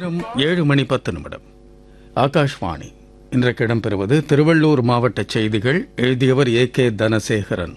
நேரம் ஏழு மணி பத்து நிமிடம் ஆகாஷ்வாணி இன்றைக்கு இடம்பெறுவது திருவள்ளூர் மாவட்ட செய்திகள் எழுதியவர் ஏ கே தனசேகரன்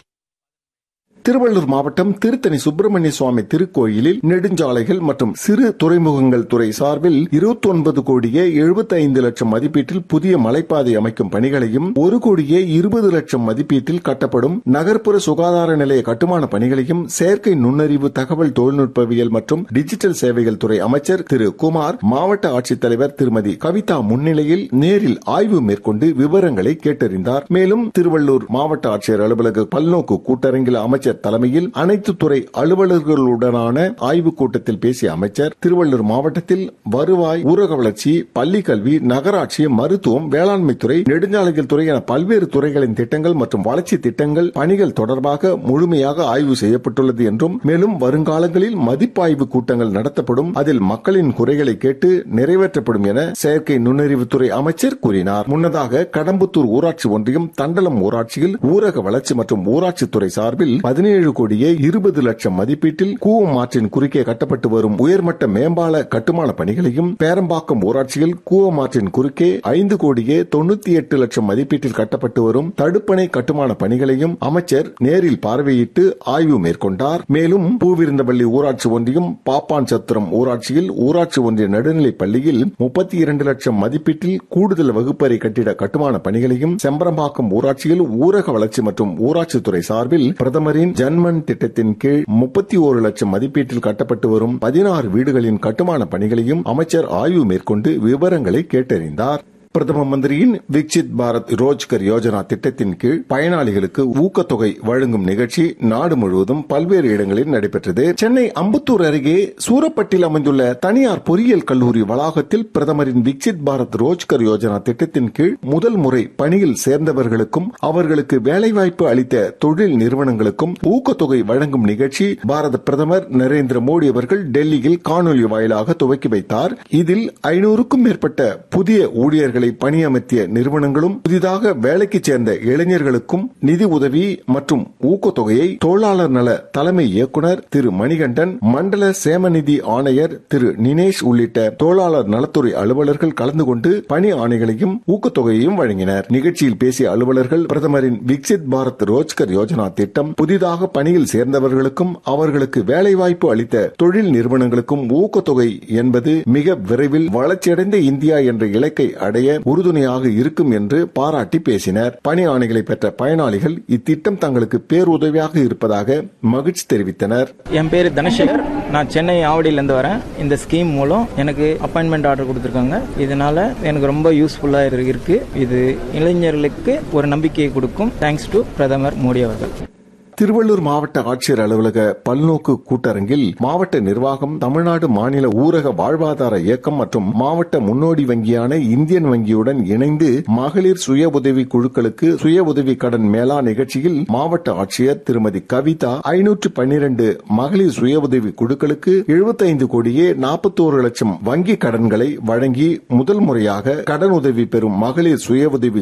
திருவள்ளூர் மாவட்டம் திருத்தணி சுப்பிரமணிய சுவாமி திருக்கோயிலில் நெடுஞ்சாலைகள் மற்றும் சிறு துறைமுகங்கள் துறை சார்பில் இருபத்தி ஒன்பது கோடியே எழுபத்தி ஐந்து லட்சம் மதிப்பீட்டில் புதிய மலைப்பாதை அமைக்கும் பணிகளையும் ஒரு கோடியே இருபது லட்சம் மதிப்பீட்டில் கட்டப்படும் நகர்ப்புற சுகாதார நிலைய கட்டுமான பணிகளையும் செயற்கை நுண்ணறிவு தகவல் தொழில்நுட்பவியல் மற்றும் டிஜிட்டல் சேவைகள் துறை அமைச்சர் திரு குமார் மாவட்ட ஆட்சித்தலைவர் திருமதி கவிதா முன்னிலையில் நேரில் ஆய்வு மேற்கொண்டு விவரங்களை கேட்டறிந்தார் மேலும் திருவள்ளூர் மாவட்ட ஆட்சியர் அலுவலக பல்நோக்கு கூட்டரங்கில் அமைச்சர் தலைமையில் அனைத்து துறை அலுவலர்களுடனான ஆய்வுக் கூட்டத்தில் பேசிய அமைச்சர் திருவள்ளூர் மாவட்டத்தில் வருவாய் ஊரக வளர்ச்சி பள்ளி கல்வி நகராட்சி மருத்துவம் வேளாண்மை துறை நெடுஞ்சாலைகள் துறை என பல்வேறு துறைகளின் திட்டங்கள் மற்றும் வளர்ச்சி திட்டங்கள் பணிகள் தொடர்பாக முழுமையாக ஆய்வு செய்யப்பட்டுள்ளது என்றும் மேலும் வருங்காலங்களில் மதிப்பாய்வு கூட்டங்கள் நடத்தப்படும் அதில் மக்களின் குறைகளை கேட்டு நிறைவேற்றப்படும் என செயற்கை நுண்ணறிவுத்துறை அமைச்சர் கூறினார் முன்னதாக கடம்புத்தூர் ஊராட்சி ஒன்றியம் தண்டலம் ஊராட்சியில் ஊரக வளர்ச்சி மற்றும் ஊராட்சித்துறை சார்பில் பதினேழு கோடியே இருபது லட்சம் மதிப்பீட்டில் கூவம் ஆற்றின் குறுக்கே கட்டப்பட்டு வரும் உயர்மட்ட மேம்பால கட்டுமான பணிகளையும் பேரம்பாக்கம் ஊராட்சியில் கூவம் ஆற்றின் குறுக்கே ஐந்து கோடியே தொண்ணூத்தி எட்டு லட்சம் மதிப்பீட்டில் கட்டப்பட்டு வரும் தடுப்பணை கட்டுமான பணிகளையும் அமைச்சர் நேரில் பார்வையிட்டு ஆய்வு மேற்கொண்டார் மேலும் பூவிருந்தபள்ளி ஊராட்சி ஒன்றியம் பாப்பான் சத்திரம் ஊராட்சியில் ஊராட்சி ஒன்றிய நடுநிலைப் பள்ளியில் முப்பத்தி இரண்டு லட்சம் மதிப்பீட்டில் கூடுதல் வகுப்பறை கட்டிட கட்டுமான பணிகளையும் செம்பரம்பாக்கம் ஊராட்சியில் ஊரக வளர்ச்சி மற்றும் ஊராட்சித்துறை சார்பில் பிரதமரின் ஜன்மன் திட்டத்தின் கீழ் முப்பத்தி ஒரு லட்சம் மதிப்பீட்டில் கட்டப்பட்டு வரும் பதினாறு வீடுகளின் கட்டுமான பணிகளையும் அமைச்சர் ஆய்வு மேற்கொண்டு விவரங்களை கேட்டறிந்தார் பிரதம மந்திரியின் விக்சித் பாரத் ரோஜ்கர் யோஜனா திட்டத்தின் கீழ் பயனாளிகளுக்கு ஊக்கத்தொகை வழங்கும் நிகழ்ச்சி நாடு முழுவதும் பல்வேறு இடங்களில் நடைபெற்றது சென்னை அம்பத்தூர் அருகே சூரப்பட்டில் அமைந்துள்ள தனியார் பொறியியல் கல்லூரி வளாகத்தில் பிரதமரின் விக்சித் பாரத் ரோஜ்கர் யோஜனா திட்டத்தின் கீழ் முதல் முறை பணியில் சேர்ந்தவர்களுக்கும் அவர்களுக்கு வேலைவாய்ப்பு அளித்த தொழில் நிறுவனங்களுக்கும் ஊக்கத்தொகை வழங்கும் நிகழ்ச்சி பாரத பிரதமர் நரேந்திர மோடி அவர்கள் டெல்லியில் காணொலி வாயிலாக துவக்கி வைத்தார் இதில் ஐநூறுக்கும் மேற்பட்ட புதிய ஊழியர்களை பணியமர்த்திய நிறுவனங்களும் புதிதாக வேலைக்கு சேர்ந்த இளைஞர்களுக்கும் நிதி உதவி மற்றும் ஊக்கத்தொகையை தொழிலாளர் நல தலைமை இயக்குநர் திரு மணிகண்டன் மண்டல சேமநிதி ஆணையர் திரு நினேஷ் உள்ளிட்ட தொழிலாளர் நலத்துறை அலுவலர்கள் கலந்து கொண்டு பணி ஆணைகளையும் ஊக்கத்தொகையையும் வழங்கினர் நிகழ்ச்சியில் பேசிய அலுவலர்கள் பிரதமரின் விக்சித் பாரத் ரோஜ்கர் யோஜனா திட்டம் புதிதாக பணியில் சேர்ந்தவர்களுக்கும் அவர்களுக்கு வேலைவாய்ப்பு அளித்த தொழில் நிறுவனங்களுக்கும் ஊக்கத்தொகை என்பது மிக விரைவில் வளர்ச்சியடைந்த இந்தியா என்ற இலக்கை அடைய உறுதுணையாக இருக்கும் என்று பாராட்டி பேசினர் பணி ஆணைகளை பெற்ற பயனாளிகள் இத்திட்டம் தங்களுக்கு பேருதவியாக இருப்பதாக மகிழ்ச்சி தெரிவித்தனர் என் பேர் தனசேகர் நான் சென்னை ஆவடியிலேருந்து வரேன் இந்த ஸ்கீம் மூலம் எனக்கு அப்பாயின்மெண்ட் ஆர்டர் கொடுத்துருக்காங்க இதனால எனக்கு ரொம்ப யூஸ்ஃபுல்லாக இருக்கு இது இளைஞர்களுக்கு ஒரு நம்பிக்கையை கொடுக்கும் தேங்க்ஸ் டு பிரதமர் மோடி அவர்கள் திருவள்ளூர் மாவட்ட ஆட்சியர் அலுவலக பல்நோக்கு கூட்டரங்கில் மாவட்ட நிர்வாகம் தமிழ்நாடு மாநில ஊரக வாழ்வாதார இயக்கம் மற்றும் மாவட்ட முன்னோடி வங்கியான இந்தியன் வங்கியுடன் இணைந்து மகளிர் சுய உதவி குழுக்களுக்கு சுய உதவி கடன் மேளா நிகழ்ச்சியில் மாவட்ட ஆட்சியர் திருமதி கவிதா ஐநூற்று பன்னிரண்டு மகளிர் சுய உதவி குழுக்களுக்கு எழுபத்தைந்து கோடியே நாற்பத்தோரு லட்சம் வங்கி கடன்களை வழங்கி முதல் முறையாக கடன் உதவி பெறும் மகளிர் சுய உதவி